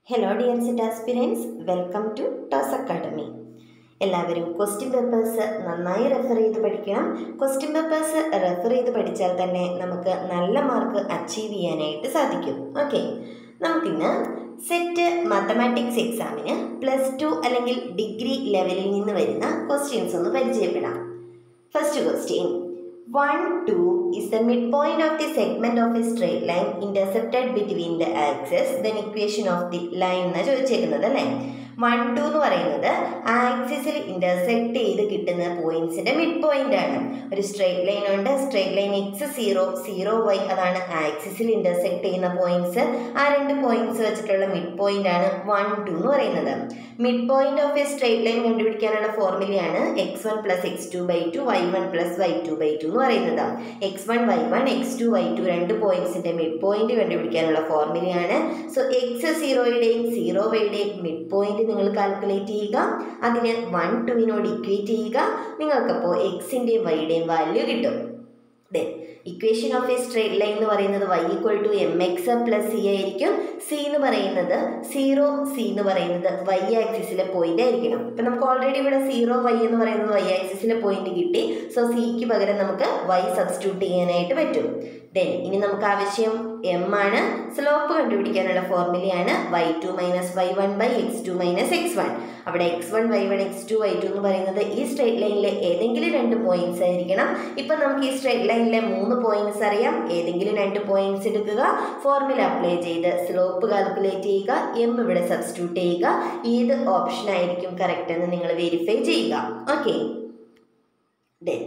hello dear SET aspirants welcome to Toss academy എല്ലാവരും question papers നന്നായി refer ചെയ്ത് പഠിക്കണം ക്വസ്റ്റ്യൻ പേപ്പേഴ്സ് റെഫർ ചെയ്ത് പഠിച്ചാൽ തന്നെ നമുക്ക് നല്ല മാർക്ക് അച്ചീവ് ചെയ്യാനായിട്ട് സാധിക്കും ഓക്കെ നമുക്കിന്ന് സെറ്റ് മാത്തമാറ്റിക്സ് എക്സാമിന് പ്ലസ് ടു അല്ലെങ്കിൽ ഡിഗ്രി ലെവലിൽ നിന്ന് വരുന്ന ക്വസ്റ്റ്യൻസ് ഒന്ന് പരിചയപ്പെടാം first question 1, 2 is the midpoint of the segment of a straight line intercepted between the axes, then equation of the line എന്ന് ചോദിച്ചേക്കുന്നത് അല്ലേ വൺ ടു എന്ന് പറയുന്നത് ആക്സിസിൽ ഇന്റർസെക്ട് ചെയ്ത് കിട്ടുന്ന പോയിന്റ്സിന്റെ മിഡ് പോയിന്റ് ആണ് ഒരു സ്ട്രേറ്റ് ലൈൻ ഉണ്ട് straight line x zero zero y അതാണ് ആക്സിസിൽ ഇന്റർസെക്ട് ചെയ്യുന്ന പോയിന്റ്സ് ആ രണ്ട് പോയിന്റ്സ് വെച്ചിട്ടുള്ള മിഡ് പോയിന്റ് ആണ് വൺ ടു എന്ന് പറയുന്നത് mid point of a straight line കണ്ടുപിടിക്കാനുള്ള ഫോർമുലയാണ് x one plus x two by two y one plus y two by two എന്ന് പറയുന്നത് x one y one x two y two രണ്ട് പോയിന്റ്സിന്റെ mid point കണ്ടുപിടിക്കാനുള്ള ഫോർമുലയാണ് സോ എക്സ് സീറോയുടെയും സീറോ വൈയുടെയും mid point നിങ്ങൾ കാൽക്കുലേറ്റ് ചെയ്യുക അതിന് വൺ ടുവിനോട് ഇക്വേറ്റ് ചെയ്യുക നിങ്ങൾക്കപ്പോൾ എക്സിൻ്റെയും വൈയുടെയും വാല്യൂ കിട്ടും then equation of a straight line എന്ന് പറയുന്നത് y equal to m x plus c ആയിരിക്കും സി എന്ന് പറയുന്നത് സീറോ സി എന്ന് പറയുന്നത് വൈ ആക്സിസിലെ പോയിന്റ് ആയിരിക്കണം ഇപ്പം നമുക്ക് ഓൾറെഡി ഇവിടെ സീറോ വൈ എന്ന് പറയുന്നത് വൈ ആക്സിസിലെ പോയിന്റ് കിട്ടി സോ സിക്ക് പകരം നമുക്ക് വൈ സബ്സ്റ്റിറ്റ്യൂട്ട് ചെയ്യാനായിട്ട് പറ്റും ദെൻ ഇനി നമുക്ക് ആവശ്യം എം ആണ് സ്ലോപ്പ് കണ്ടുപിടിക്കാനുള്ള ഫോർമുലയാണ് y two minus y one by x two minus x one അവിടെ x one y one x two y two എന്ന് പറയുന്നത് ഈ സ്ട്രേറ്റ് ലൈനിലെ ഏതെങ്കിലും രണ്ട് പോയിന്റ്സ് ആയിരിക്കണം ഇപ്പം നമുക്ക് ഈ സ്ട്രേറ്റ് ലൈനിലെ മൂന്ന് പോയിന്റ്സ് അറിയാം ഏതെങ്കിലും രണ്ട് പോയിന്റ്സ് എടുക്കുക ഫോർമുല അപ്ലൈ ചെയ്ത് സ്ലോപ്പ് കാൽക്കുലേറ്റ് ചെയ്യുക എം ഇവിടെ സബ്സ്റ്റിറ്റ്യൂട്ട് ചെയ്യുക ഏത് ഓപ്ഷൻ ആയിരിക്കും കറക്റ്റ് എന്ന് നിങ്ങൾ വെരിഫൈ ചെയ്യുക ഓക്കെ ദെൻ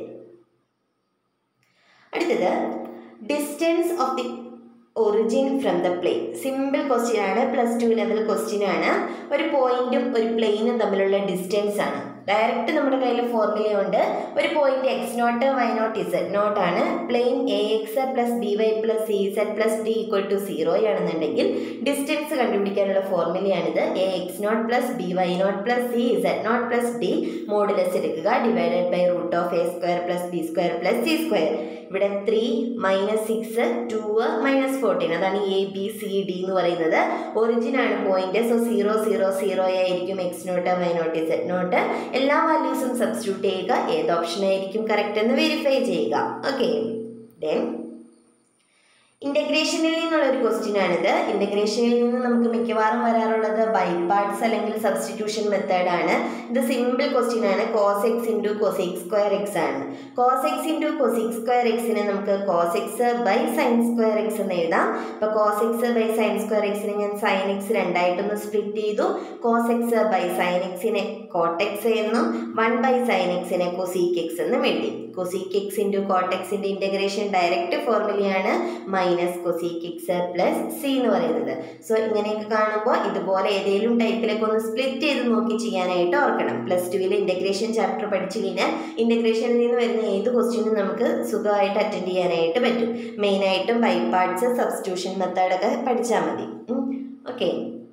അടുത്തത് distance of the origin from the plane simple question ആണ് പ്ലസ് ടു ലെവൽ ക്വസ്റ്റ്യൻ ആണ് ഒരു പോയിന്റും ഒരു പ്ലെയിനും തമ്മിലുള്ള ഡിസ്റ്റൻസ് ആണ് ഡയറക്റ്റ് നമ്മുടെ കയ്യിൽ ഫോർമുല ഉണ്ട് ഒരു point x naught y naught z naught ആണ് plane a x plus b y plus c z plus d equal to zero ആണെന്നുണ്ടെങ്കിൽ ഡിസ്റ്റൻസ് കണ്ടുപിടിക്കാനുള്ള ഫോർമുലയാണിത് a x naught plus b y naught plus c z naught plus d modulus എടുക്കുക divided by root of a square plus b square plus c square ഇവിടെ three minus six two minus fourteen അതാണ് a b c d എന്ന് പറയുന്നത് origin ആണ് point so zero zero zero ആയിരിക്കും x naught y naught z naught എല്ലാ വാല്യൂസും substitute ചെയ്യുക ഏത് ഓപ്ഷൻ ആയിരിക്കും കറക്റ്റ് എന്ന് വെരിഫൈ ചെയ്യുക ഓക്കെ ദെൻ ഇൻ്റഗ്രേഷനിൽ നിന്നുള്ള ഒരു ക്വസ്റ്റ്യൻ ആണിത് ഇൻ്റഗ്രേഷനിൽ നിന്ന് നമുക്ക് മിക്കവാറും വരാറുള്ളത് ബൈ പാർട്സ് അല്ലെങ്കിൽ സബ്സ്റ്റിറ്റ്യൂഷൻ മെത്തേഡ് ആണ് ഇത് സിമ്പിൾ ക്വസ്റ്റ്യൻ ആണ് cos x into cosec square x ആണ് cos x into cosec square എക്സിനെ നമുക്ക് cos x by sin square x എന്ന് എഴുതാം ഇപ്പോൾ cos x by sin square എക്സിനെ ഞാൻ സൈൻ എക്സ് രണ്ടായിട്ടൊന്ന് സ്പ്ലിറ്റ് ചെയ്തു കോസ് എക്സ് ബൈ സൈൻ എക്സിനെ കോട്ടെക്സ് എന്നും വൺ ബൈ സൈൻ എക്സിനെ കൊസീക്ക് എക്സ് എന്നും എഴുതി കൊസീക്ക് എക്സ് ഇൻറ്റു കോട്ടെക്സിൻ്റെ integration direct ഫോർമുലയാണ് minus cosec x plus c എന്ന് പറയുന്നത് സോ ഇങ്ങനെയൊക്കെ കാണുമ്പോൾ ഇതുപോലെ ഏതെങ്കിലും ടൈപ്പിലൊക്കെ ഒന്ന് സ്പ്ലിറ്റ് ചെയ്ത് നോക്കി ചെയ്യാനായിട്ട് ഓർക്കണം പ്ലസ് ടുവിൽ ഇൻ്റഗ്രേഷൻ ചാപ്റ്റർ പഠിച്ചു കഴിഞ്ഞാൽ ഇൻ്റഗ്രേഷനിൽ നിന്ന് വരുന്ന ഏത് ക്വസ്റ്റ്യനും നമുക്ക് സുഖമായിട്ട് അറ്റൻഡ് ചെയ്യാനായിട്ട് പറ്റും മെയിനായിട്ടും ബൈ പാർട്സ് സബ്സ്റ്റിറ്റ്യൂഷൻ മെത്തേഡൊക്കെ പഠിച്ചാൽ മതി okay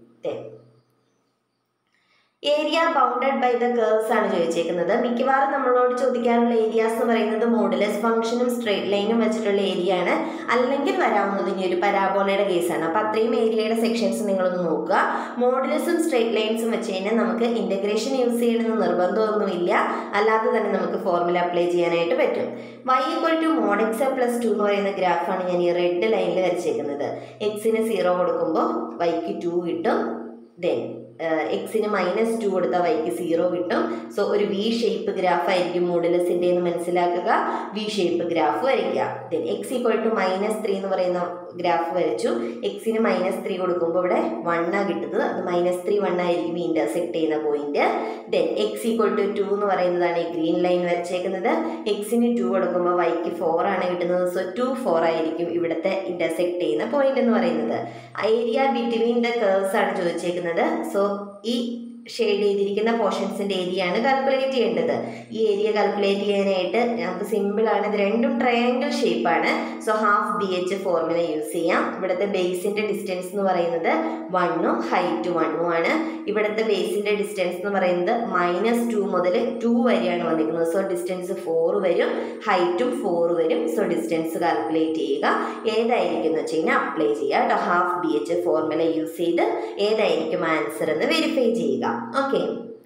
area bounded by the curves ആണ് ചോദിച്ചേക്കുന്നത് മിക്കവാറും നമ്മളോട് ചോദിക്കാറുള്ള ഏരിയാസ് എന്ന് പറയുന്നത് മോഡുലസ് ഫംഗ്ഷനും സ്ട്രേറ്റ് ലൈനും വെച്ചിട്ടുള്ള ഏരിയ ആണ് അല്ലെങ്കിൽ വരാവുന്നത് ഇനി ഒരു പരാബോളയുടെ കേസാണ് അപ്പോൾ അത്രയും ഏരിയയുടെ സെക്ഷൻസ് നിങ്ങളൊന്ന് നോക്കുക മോഡുലസും സ്ട്രേറ്റ് ലൈൻസും വെച്ച് കഴിഞ്ഞാൽ നമുക്ക് ഇൻ്റഗ്രേഷൻ യൂസ് ചെയ്യണമെന്ന് നിർബന്ധമൊന്നുമില്ല അല്ലാതെ തന്നെ നമുക്ക് ഫോർമുല അപ്ലൈ ചെയ്യാനായിട്ട് പറ്റും y equal to mod x plus two എന്ന് പറയുന്ന ഗ്രാഫാണ് ഞാൻ ഈ റെഡ് ലൈനിൽ വരച്ചേക്കുന്നത് എക്സിന് സീറോ കൊടുക്കുമ്പോൾ വൈക്ക് ടു കിട്ടും ദെൻ എക്സിന് മൈനസ് ടു കൊടുത്താൽ വൈക്ക് സീറോ കിട്ടും സോ ഒരു വി ഷേപ്പ് ഗ്രാഫ് ആയിരിക്കും മോഡുലസിൻ്റെ എന്ന് മനസ്സിലാക്കുക വി ഷേപ്പ് ഗ്രാഫ് വരയ്ക്കുക then x equal to minus three എന്ന് പറയുന്ന ഗ്രാഫ് വരച്ചു എക്സിന് മൈനസ് ത്രീ കൊടുക്കുമ്പോൾ ഇവിടെ വണ്ണാണ് കിട്ടുന്നത് അത് മൈനസ് ത്രീ വൺ ആയിരിക്കും ഇൻ്റർസെക്ട് ചെയ്യുന്ന point then x equal to two എന്ന് പറയുന്നതാണ് ഈ ഗ്രീൻ ലൈൻ വരച്ചേക്കുന്നത് എക്സിന് ടു കൊടുക്കുമ്പോൾ വൈക്ക് ഫോർ ആണ് കിട്ടുന്നത് സോ ടു ഫോർ ആയിരിക്കും ഇവിടുത്തെ ഇൻ്റർസെക്ട് ചെയ്യുന്ന പോയിന്റ് എന്ന് പറയുന്നത് ഏരിയ ബിറ്റ്വീൻ ദ കേർവ്സ് ആണ് ചോദിച്ചേക്കുന്നത് സോ ഈ ഷെയ്ഡ് ചെയ്തിരിക്കുന്ന പോർഷൻസിൻ്റെ ഏരിയ ആണ് കാൽക്കുലേറ്റ് ചെയ്യേണ്ടത് ഈ ഏരിയ കാൽക്കുലേറ്റ് ചെയ്യാനായിട്ട് നമുക്ക് സിമ്പിളാണ് ഇത് രണ്ടും ട്രയാങ്കിൾ ഷേപ്പാണ് so half b h formula use ചെയ്യാം ഇവിടുത്തെ ബേസിൻ്റെ ഡിസ്റ്റൻസ് എന്ന് പറയുന്നത് വണ്ണും ഹൈറ്റ് വണ്ണും ആണ് ഇവിടുത്തെ ബേസിൻ്റെ ഡിസ്റ്റൻസ് എന്ന് പറയുന്നത് മൈനസ് ടു മുതൽ ടു വരെയാണ് വന്നിരിക്കുന്നത് സോ ഡിസ്റ്റൻസ് ഫോർ വരും ഹൈറ്റും ഫോർ വരും സോ ഡിസ്റ്റൻസ് കാൽക്കുലേറ്റ് ചെയ്യുക ഏതായിരിക്കും എന്ന് വെച്ച് കഴിഞ്ഞാൽ അപ്ലൈ ചെയ്യുക കേട്ടോ half b h formula use ചെയ്ത് ഏതായിരിക്കും ആൻസർ എന്ന് വെരിഫൈ ചെയ്യുക ഓക്കെ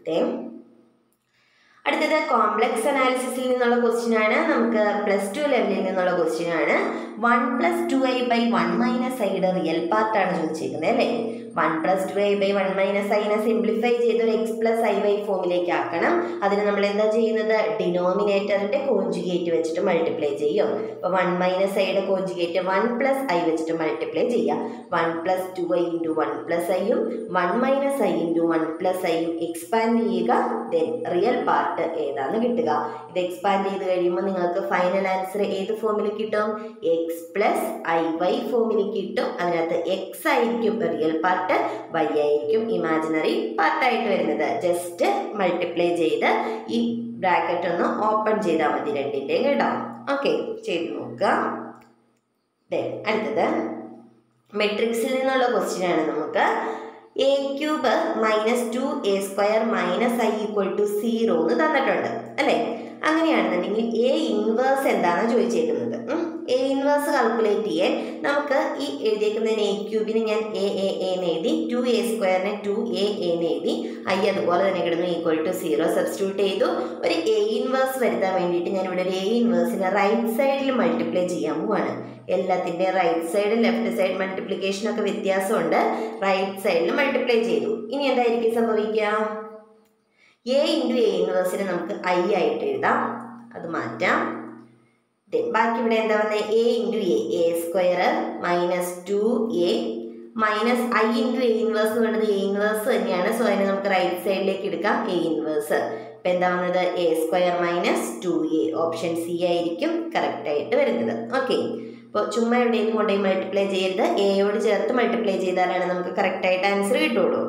അടുത്തത് കോംപ്ലക്സ് അനാലിസിസിൽ നിന്നുള്ള ക്വസ്റ്റ്യൻ ആണ് നമുക്ക് പ്ലസ് ടു ലെവലിൽ നിന്നുള്ള ക്വസ്റ്റ്യൻ ആണ് one plus two i by one minus ഐയുടെ റിയൽ പാർട്ടാണ് ചോദിച്ചിരിക്കുന്നത് അല്ലേ one plus two i by one minus ഐനെ സിംപ്ലിഫൈ ചെയ്ത് ഒരു എക്സ് പ്ലസ് ഐ ബൈ ഫോമിലേക്ക് ആക്കണം അതിന് നമ്മൾ എന്താ ചെയ്യുന്നത് ഡിനോമിനേറ്ററിന്റെ കോഞ്ചുഗേറ്റ് വെച്ചിട്ട് മൾട്ടിപ്ലൈ ചെയ്യും അപ്പോൾ വൺ മൈനസ് ഐയുടെ കോഞ്ചുഗേറ്റ് വൺ പ്ലസ് ഐ വെച്ചിട്ട് മൾട്ടിപ്ലൈ ചെയ്യാം one plus two i into one plus ഐയും one minus I into one plus ഐയും എക്സ്പാൻഡ് ചെയ്യുക ദെൻ റിയൽ പാർട്ട് ഏതാന്ന് കിട്ടുക ഇത് എക്സ്പാൻഡ് ചെയ്ത് കഴിയുമ്പോൾ നിങ്ങൾക്ക് ഫൈനൽ ആൻസർ ഏത് ഫോമിൽ കിട്ടും എക്സ് പ്ലസ് ഐ വൈ ഫോമിൽ കിട്ടും അതിനകത്ത് എക്സ് ആയിരിക്കും റിയൽ പാർട്ട് വൈ ആയിരിക്കും ഇമാജിനറി പാർട്ടായിട്ട് വരുന്നത് ജസ്റ്റ് മൾട്ടിപ്ലൈ ചെയ്ത് ഈ ബ്രാക്കറ്റ് ഒന്ന് ഓപ്പൺ ചെയ്താൽ മതി രണ്ടിൻ്റെയും കേട്ടോ ഓക്കെ ചെയ്ത് നോക്കുക ദെൻ അടുത്തത് മെട്രിക്സിൽ നിന്നുള്ള ക്വസ്റ്റ്യൻ ആണ് നമുക്ക് A cube minus two A square minus I equal to zero എന്ന് തന്നിട്ടുണ്ട് അല്ലേ അങ്ങനെയാണെന്നുണ്ടെങ്കിൽ എ ഇൻവേഴ്സ് എന്താണ് ചോദിച്ചേക്കുന്നത് എ ഇൻവേഴ്സ് കാൽക്കുലേറ്റ് ചെയ്യാൻ നമുക്ക് ഈ എഴുതിയേക്കുന്നതിന് എ ക്യൂബിന് ഞാൻ എ എ എന്ന് എഴുതി ടു എ സ്ക്വയറിന് ടു എ എന്ന് എഴുതി ഐ അതുപോലെ തന്നെ കിടന്നു ഈക്വൽ ടു സീറോ സബ്സ്റ്റിറ്റ്യൂട്ട് ചെയ്തു ഒരു എ ഇൻവേഴ്സ് വരുത്താൻ വേണ്ടിയിട്ട് ഞാൻ ഇവിടെ ഒരു എ ഇൻവേഴ്സിനെ റൈറ്റ് സൈഡിൽ മൾട്ടിപ്ലൈ ചെയ്യാൻ പോവാണ് എല്ലാത്തിൻ്റെ റൈറ്റ് സൈഡ് ലെഫ്റ്റ് സൈഡ് മൾട്ടിപ്ലിക്കേഷനൊക്കെ വ്യത്യാസമുണ്ട് റൈറ്റ് സൈഡിൽ മൾട്ടിപ്ലൈ ചെയ്തു ഇനി എന്തായിരിക്കും സംഭവിക്കുക എ ഇൻറ്റു എ ഇൻവേഴ്സിനെ നമുക്ക് ഐ ആയിട്ട് എഴുതാം അത് മാറ്റാം ബാക്കി ഇവിടെ എന്താ വന്നത് A into A A square minus two A minus I into A inverse എന്ന് പറയുന്നത് എ ഇൻവേഴ്സ് തന്നെയാണ് സോ അതിനെ നമുക്ക് റൈറ്റ് സൈഡിലേക്ക് എടുക്കാം എ ഇൻവേഴ്സ് ഇപ്പം എന്താ വന്നത് A square minus two A option C ആയിരിക്കും കറക്റ്റായിട്ട് വരുന്നത് ഓക്കെ അപ്പോൾ ചുമ്മാ എവിടെയെങ്കിലും കൊണ്ടുപോയി മൾട്ടിപ്ലൈ ചെയ്യരുത് എയോട് ചേർത്ത് മൾട്ടിപ്ലൈ ചെയ്താലാണ് നമുക്ക് കറക്റ്റായിട്ട് ആൻസർ കിട്ടുള്ളൂ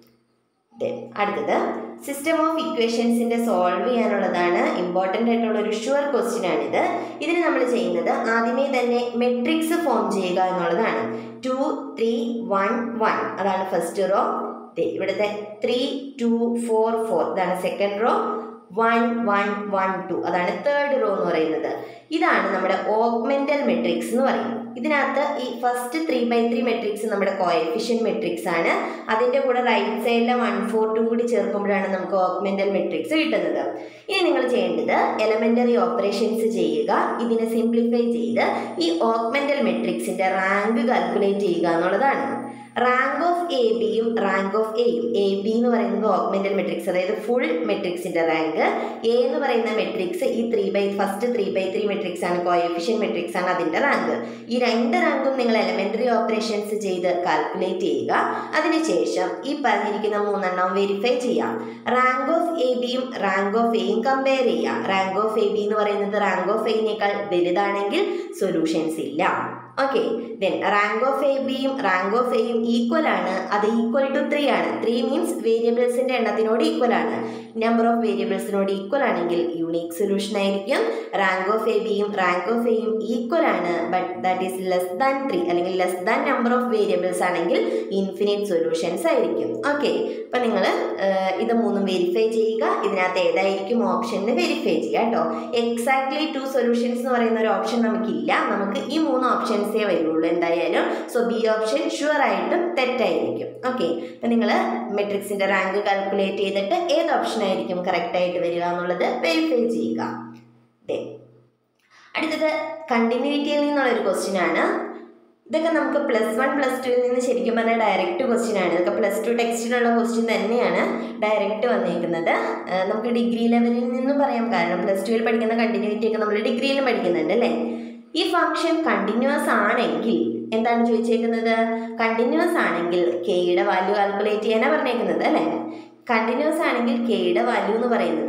അടുത്തത് സിസ്റ്റം ഓഫ് ഇക്വേഷൻസിൻ്റെ സോൾവ് ചെയ്യാനുള്ളതാണ് ഇമ്പോർട്ടൻ്റ് ആയിട്ടുള്ള ഒരു ഷുവർ ക്വസ്റ്റ്യൻ ആണിത് ഇതിന് നമ്മൾ ചെയ്യുന്നത് ആദ്യമേ തന്നെ മെട്രിക്സ് ഫോം ചെയ്യുക എന്നുള്ളതാണ് ടു ത്രീ വൺ വൺ അതാണ് ഫസ്റ്റ് റോ ഇവിടുത്തെ ത്രീ ടു ഫോർ ഫോർ ഇതാണ് second row one one one two അതാണ് തേർഡ് റോ എന്ന് പറയുന്നത് ഇതാണ് നമ്മുടെ ഓഗ്മെന്റൽ മെട്രിക്സ് എന്ന് പറയും ഇതിനകത്ത് ഈ first three by three matrix നമ്മുടെ കോയഫിഷ്യൻ മെട്രിക്സ് ആണ് അതിൻ്റെ കൂടെ റൈറ്റ് സൈഡിലെ വൺ ഫോർ ടു കൂടി ചേർക്കുമ്പോഴാണ് നമുക്ക് ഓഗ്മെന്റൽ മെട്രിക്സ് കിട്ടുന്നത് ഇനി നിങ്ങൾ ചെയ്യേണ്ടത് എലമെന്ററി ഓപ്പറേഷൻസ് ചെയ്യുക ഇതിനെ സിംപ്ലിഫൈ ചെയ്ത് ഈ ഓഗ്മെന്റൽ മെട്രിക്സിന്റെ റാങ്ക് കാൽക്കുലേറ്റ് ചെയ്യുക എന്നുള്ളതാണ് റാങ്ക് ഓഫ് എ ബിയും റാങ്ക് ഓഫ് എയും എ ബി എന്ന് പറയുന്നത് ഓഗ്മെന്റൽ മെട്രിക്സ് അതായത് ഫുൾ മെട്രിക്സിന്റെ റാങ്ക് എ എന്ന് പറയുന്ന മെട്രിക്സ് ഈ three by first three by three matrix ആണ് കോയഫിഷ്യൻ മെട്രിക്സ് ആണ് അതിന്റെ റാങ്ക് ഈ രണ്ട് റാങ്കും നിങ്ങൾ എലമെന്ററി ഓപ്പറേഷൻസ് ചെയ്ത് കാൽക്കുലേറ്റ് ചെയ്യുക അതിനുശേഷം ഈ പറഞ്ഞിരിക്കുന്ന മൂന്നെണ്ണം വെരിഫൈ ചെയ്യാം റാങ്ക് ഓഫ് എ ബിയും റാങ്ക് ഓഫ് എയും കമ്പയർ ചെയ്യാം റാങ്ക് ഓഫ് എ ബി എന്ന് പറയുന്നത് റാങ്ക് ഓഫ് എയിനേക്കാൾ വലുതാണെങ്കിൽ സൊല്യൂഷൻസ് ഇല്ല okay then rank of A ബിയും റാങ്ക് ഓഫ് എയും ഈക്വൽ ആണ് അത് ഈക്വൽ ടു ത്രീ ആണ് ത്രീ മീൻസ് വേരിയബിൾസിന്റെ എണ്ണത്തിനോട് ഈക്വൽ ആണ് നമ്പർ ഓഫ് വേരിയബിൾസിനോട് ഈക്വൽ ആണെങ്കിൽ യൂണീക് സൊല്യൂഷൻ ആയിരിക്കും റാങ്ക് ഓഫ് എ ബിയും റാങ്ക് ഓഫ് എയും ഈക്വൽ ആണ് but that is less than three അല്ലെങ്കിൽ less than number of variables ആണെങ്കിൽ ഇൻഫിനിറ്റ് സൊല്യൂഷൻസ് ആയിരിക്കും ഓക്കെ അപ്പം നിങ്ങൾ ഇത് മൂന്നും വെരിഫൈ ചെയ്യുക ഇതിനകത്ത് ഏതായിരിക്കും ഓപ്ഷൻ എന്ന് വെരിഫൈ ചെയ്യുക കേട്ടോ എക്സാക്ട്ലി ടു സൊല്യൂഷൻസ് എന്ന് പറയുന്ന ഒരു ഓപ്ഷൻ നമുക്കില്ല നമുക്ക് ഈ മൂന്ന് ഓപ്ഷൻസേ വരുള്ളൂ എന്തായാലും സോ ബി ഓപ്ഷൻ ഷുവർ ആയിട്ടും തെറ്റായിരിക്കും ഓക്കെ അപ്പം നിങ്ങൾ മെട്രിക്സിൻ്റെ റാങ്ക് കാൽക്കുലേറ്റ് ചെയ്തിട്ട് ഏത് ഓപ്ഷൻ ആയിരിക്കും കറക്റ്റ് ആയിട്ട് വരിക എന്നുള്ളത് വെരിഫൈ ചെയ്യുക അടുത്തത് കണ്ടിന്യൂറ്റിയിൽ നിന്നുള്ള ഒരു ക്വസ്റ്റ്യൻ ആണ് ഇതൊക്കെ നമുക്ക് പ്ലസ് വൺ പ്ലസ് ടുവിൽ നിന്ന് ശരിക്കും പറഞ്ഞാൽ ഡയറക്റ്റ് ക്വസ്റ്റ്യൻ ആണ് ഇതൊക്കെ പ്ലസ് ടു ടെക്സ്റ്റിലുള്ള ക്വസ്റ്റ്യൻ തന്നെയാണ് ഡയറക്റ്റ് വന്നേക്കുന്നത് നമുക്ക് ഡിഗ്രി ലെവലിൽ നിന്നും പറയാം കാരണം പ്ലസ് ടുവിൽ പഠിക്കുന്ന കണ്ടിന്യൂറ്റി ഒക്കെ നമ്മൾ ഡിഗ്രിയിലും പഠിക്കുന്നുണ്ട് അല്ലേ ഈ ഫംഗ്ഷൻ കണ്ടിന്യൂസ് ആണെങ്കിൽ എന്താണ് ചോദിച്ചേക്കുന്നത് കണ്ടിന്യൂസ് ആണെങ്കിൽ കെയുടെ വാല്യൂ കാൽക്കുലേറ്റ് ചെയ്യാനാണ് പറഞ്ഞേക്കുന്നത് അല്ലേ കണ്ടിന്യൂസ് ആണെങ്കിൽ കെയുടെ വാല്യൂ എന്ന് പറയുന്നത്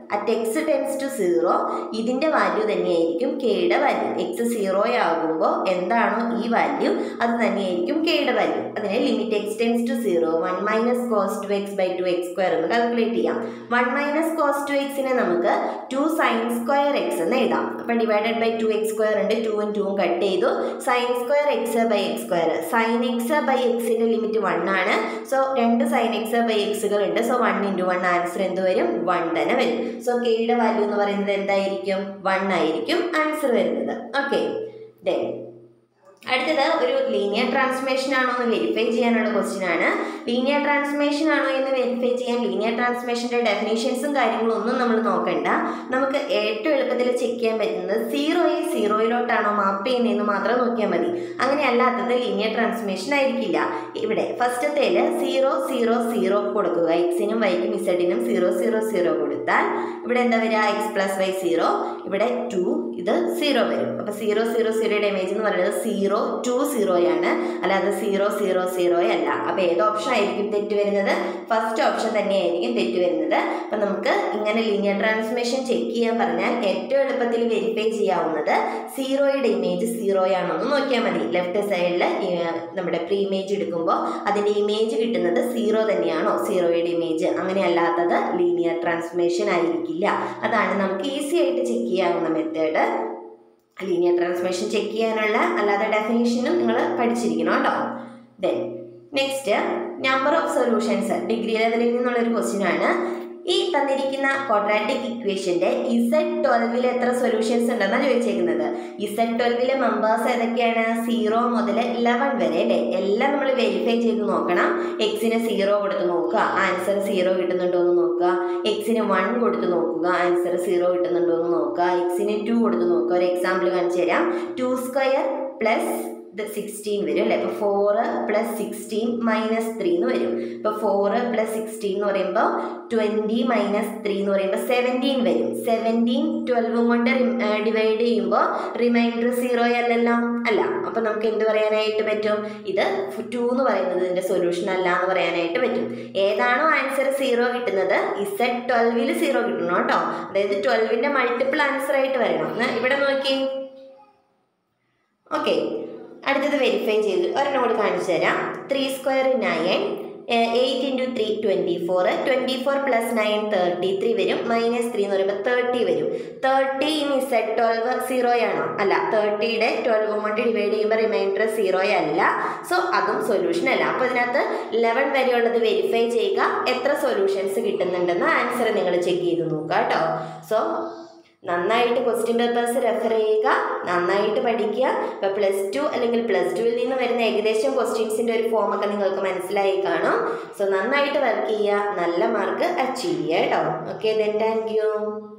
at x tends to zero ഇതിൻ്റെ വാല്യൂ തന്നെയായിരിക്കും കെയുടെ വാല്യൂ എക്സ് സീറോ ആകുമ്പോൾ എന്താണോ ഈ വാല്യൂ അത് തന്നെയായിരിക്കും കെയുടെ വാല്യൂ അതിനെ limit x tends to zero one minus cos two x by two x square എന്ന് കാൽക്കുലേറ്റ് ചെയ്യാം വൺ മൈനസ് കോസ് ടു എക്സിനെ നമുക്ക് ടു സൈൻ സ്ക്വയർ എക്സ് എന്ന് എഴുതാം അപ്പം divided by two x square ഉണ്ട് ടൂവും ടൂവും കട്ട് ചെയ്തു sin square x by x square sin x by എക്സിൻ്റെ ലിമിറ്റ് വൺ ആണ് സോ രണ്ട് സൈൻ എക്സ് ബൈ എക്സുകൾ ഉണ്ട് so one into one answer എന്ത് വരും വൺ തന്നെ വരും സോ കെയുടെ വാല്യൂ എന്ന് പറയുന്നത് എന്തായിരിക്കും വൺ ആയിരിക്കും ആൻസർ വരുന്നത് ഓക്കെ ദെൻ അടുത്തത് ഒരു ലീനിയർ ട്രാൻസ്ഫോർമേഷൻ ആണോ എന്ന് വെരിഫൈ ചെയ്യാനുള്ള ക്വസ്റ്റ്യൻ ആണ് ലീനിയർ ട്രാൻസ്ഫോർമേഷൻ ആണോ എന്ന് വെരിഫൈ ചെയ്യാൻ ലീനിയർ ട്രാൻസ്ഫോർമേഷൻ്റെ ഡെഫിനേഷൻസും കാര്യങ്ങളും ഒന്നും നമ്മൾ നോക്കണ്ട നമുക്ക് ഏറ്റവും എളുപ്പത്തിൽ ചെക്ക് ചെയ്യാൻ പറ്റുന്നത് സീറോയെ സീറോയിലോട്ടാണോ മാപ്പ് ചെയ്യുന്നതെന്ന് മാത്രം നോക്കിയാൽ മതി അങ്ങനെ അല്ലാത്തത് ലീനിയർ ട്രാൻസ്ഫോർമേഷൻ ആയിരിക്കില്ല ഇവിടെ ഫസ്റ്റത്തേൽ സീറോ സീറോ സീറോ കൊടുക്കുക എക്സിനും വൈക്കും ഇസഡിനും സീറോ സീറോ സീറോ കൊടുത്താൽ ഇവിടെ എന്താ വരിക എക്സ് പ്ലസ് വൈ സീറോ ഇവിടെ ടു ഇത് സീറോ വരും അപ്പോൾ സീറോ സീറോ സീറോയുടെ ഇമേജ് എന്ന് പറയുന്നത് സീറോ ടു സീറോയാണ് അല്ലാതെ സീറോ സീറോ സീറോ അല്ല അപ്പോൾ ഏത് ഓപ്ഷൻ ആയിരിക്കും തെറ്റ് വരുന്നത് ഫസ്റ്റ് ഓപ്ഷൻ തന്നെയായിരിക്കും തെറ്റ് വരുന്നത് അപ്പം നമുക്ക് ഇങ്ങനെ ലീനിയർ ട്രാൻസ്ഫോർമേഷൻ ചെക്ക് ചെയ്യാൻ പറഞ്ഞാൽ ഏറ്റവും എളുപ്പത്തിൽ വെരിഫൈ ചെയ്യാവുന്നത് സീറോയുടെ ഇമേജ് സീറോയാണോ എന്ന് നോക്കിയാൽ മതി ലെഫ്റ്റ് സൈഡിൽ നമ്മുടെ പ്രീ ഇമേജ് എടുക്കുമ്പോൾ അതിൻ്റെ ഇമേജ് കിട്ടുന്നത് സീറോ തന്നെയാണോ സീറോയുടെ ഇമേജ് അങ്ങനെ അല്ലാത്തത് ലീനിയർ ട്രാൻസ്ഫോർമേഷൻ ആയിരിക്കില്ല അതാണ് നമുക്ക് ഈസി ആയിട്ട് ചെക്ക് ചെയ്യാവുന്ന മെത്തേഡ് ലീനിയർ ട്രാൻസ്ഫോർമേഷൻ ചെക്ക് ചെയ്യാനുള്ള അല്ലാതെ ഡെഫിനേഷനും നിങ്ങൾ പഠിച്ചിരിക്കണം കേട്ടോ then next number of solutions degree ലെവലിൽ നിന്നുള്ളൊരു ക്വസ്റ്റ്യൻ ആണ് ഈ തന്നിരിക്കുന്ന ക്വാഡ്രാറ്റിക് ഇക്വേഷന്റെ ഇസഡ് ട്വൽവിൽ എത്ര സൊല്യൂഷൻസ് ഉണ്ടെന്നാണ് ചോദിച്ചേക്കുന്നത് ഇസഡ് ട്വൽവിലെ മെമ്പേഴ്സ് ഏതൊക്കെയാണ് സീറോ മുതൽ ഇലവൻ വരെ അല്ലേ എല്ലാം നമ്മൾ വെരിഫൈ ചെയ്ത് നോക്കണം എക്സിന് സീറോ കൊടുത്ത് നോക്കുക ആൻസർ സീറോ കിട്ടുന്നുണ്ടോ എന്ന് നോക്കുക എക്സിന് വൺ കൊടുത്ത് നോക്കുക ആൻസർ സീറോ കിട്ടുന്നുണ്ടോ എന്ന് നോക്കുക എക്സിന് ടു കൊടുത്ത് നോക്കുക ഒരു എക്സാമ്പിൾ കാണിച്ചു തരാം ടു സ്ക്വയർ പ്ലസ് ഇത് സിക്സ്റ്റീൻ വരും അല്ലേ ഇപ്പോൾ four plus sixteen minus three എന്ന് വരും ഇപ്പോൾ ഫോറ് പ്ലസ് സിക്സ്റ്റീൻ എന്ന് പറയുമ്പോൾ ട്വൻറ്റി മൈനസ് ത്രീ എന്ന് പറയുമ്പോൾ സെവൻറ്റീൻ വരും സെവൻറ്റീൻ ട്വൽവും കൊണ്ട് ഡിവൈഡ് ചെയ്യുമ്പോൾ റിമൈൻഡർ സീറോ അല്ലല്ലോ അല്ല അപ്പോൾ നമുക്ക് എന്ത് പറയാനായിട്ട് പറ്റും ഇത് ടു എന്ന് പറയുന്നത് ഇതിൻ്റെ സൊല്യൂഷൻ അല്ല എന്ന് പറയാനായിട്ട് പറ്റും ഏതാണോ ആൻസർ സീറോ കിട്ടുന്നത് ഇസഡ് ട്വൽവിൽ സീറോ കിട്ടണം കേട്ടോ അതായത് ട്വൽവിൻ്റെ മൾട്ടിപ്പിൾ ആൻസർ ആയിട്ട് വരണം എന്നാ ഇവിടെ നോക്കി ഓക്കെ അടുത്തത് വെരിഫൈ ചെയ്ത് ഒരെണ്ണം കൂടി കാണിച്ചു തരാം three square nine eight into three twenty four twenty four plus nine thirty three വരും മൈനസ് ത്രീ എന്ന് പറയുമ്പോൾ തേർട്ടി വരും തേർട്ടി ഇൻ ഇസഡ് ട്വൽവ് സീറോയാണോ അല്ല തേർട്ടിയുടെ ട്വൽവ് കൊണ്ട് ഡിവൈഡ് ചെയ്യുമ്പോൾ റിമൈൻഡർ സീറോ അല്ല സോ അതും സൊല്യൂഷൻ അല്ല അപ്പോൾ ഇതിനകത്ത് ലെവൻ വരെയുള്ളത് വെരിഫൈ ചെയ്യുക എത്ര സൊല്യൂഷൻസ് കിട്ടുന്നുണ്ടെന്ന് ആൻസർ നിങ്ങൾ ചെക്ക് ചെയ്ത് നോക്കുക കേട്ടോ സോ നന്നായിട്ട് ക്വസ്റ്റ്യൻ പേപ്പേഴ്സ് റെഫർ ചെയ്യുക നന്നായിട്ട് പഠിക്കുക ഇപ്പോൾ പ്ലസ് ടു അല്ലെങ്കിൽ പ്ലസ് ടുവിൽ നിന്ന് വരുന്ന ഏകദേശം ക്വസ്റ്റ്യൻസിൻ്റെ ഒരു ഫോമൊക്കെ നിങ്ങൾക്ക് മനസ്സിലായി കാണും സോ നന്നായിട്ട് വർക്ക് ചെയ്യുക നല്ല മാർക്ക് അച്ചീവ് ചെയ്യുക കേട്ടോ ഓക്കെ ദെൻ താങ്ക് യു